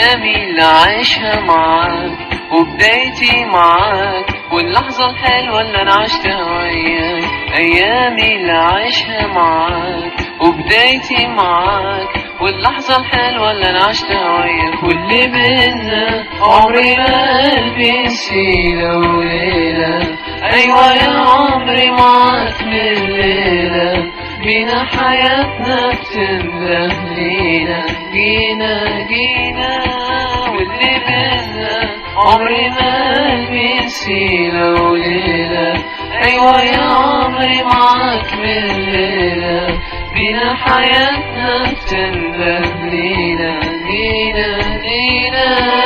أيامي اللي عايشها معاك وبدايتي معاك واللحظة الحلوة اللي أنا عشتها وياك أيامي اللي عايشها معاك وبدايتي معاك واللحظة الحلوة اللي أنا عشتها وياك واللي بينا عمري ما قلبي نسينا وليلة أيوة يا عمري معاك من الليلة بينا حياتنا بتنده لينا جينا جينا واللي بينا عمري ما قلبي نسينا وليلة أيوة يا عمري معاك من الليلة بينا حياتنا بتنده لينا لينا لينا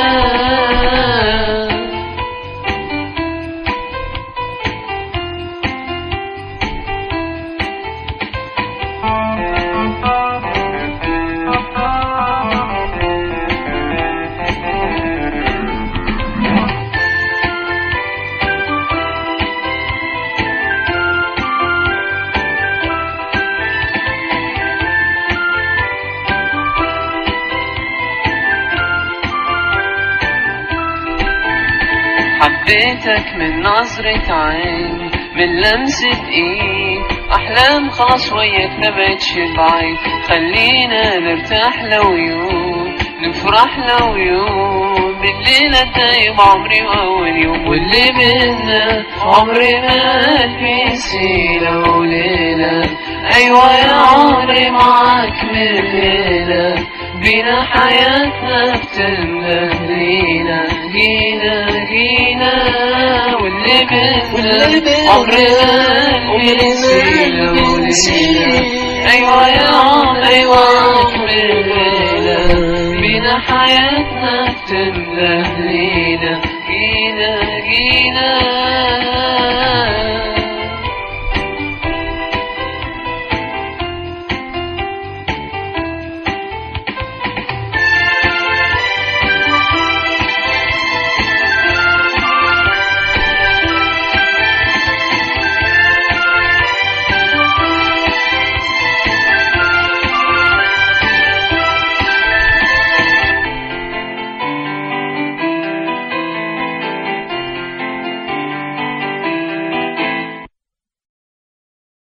حبيتك من نظرة عين من لمسة ايد احلام خلاص وياك ما بقتش بعيد خلينا نرتاح لو يوم نفرح لو يوم بالليلة دايم عمري واول يوم واللي بينا عمري ما قلبي نسينا وليلة ايوه يا عمري معاك من الليلة بينا حياتنا بتنده لينا جينا جينا واللي بينا عمرنا عمري نسينا وليلة أيوة يا عمري أيوة الليلة بينا حياتنا بتنده لينا جينا جينا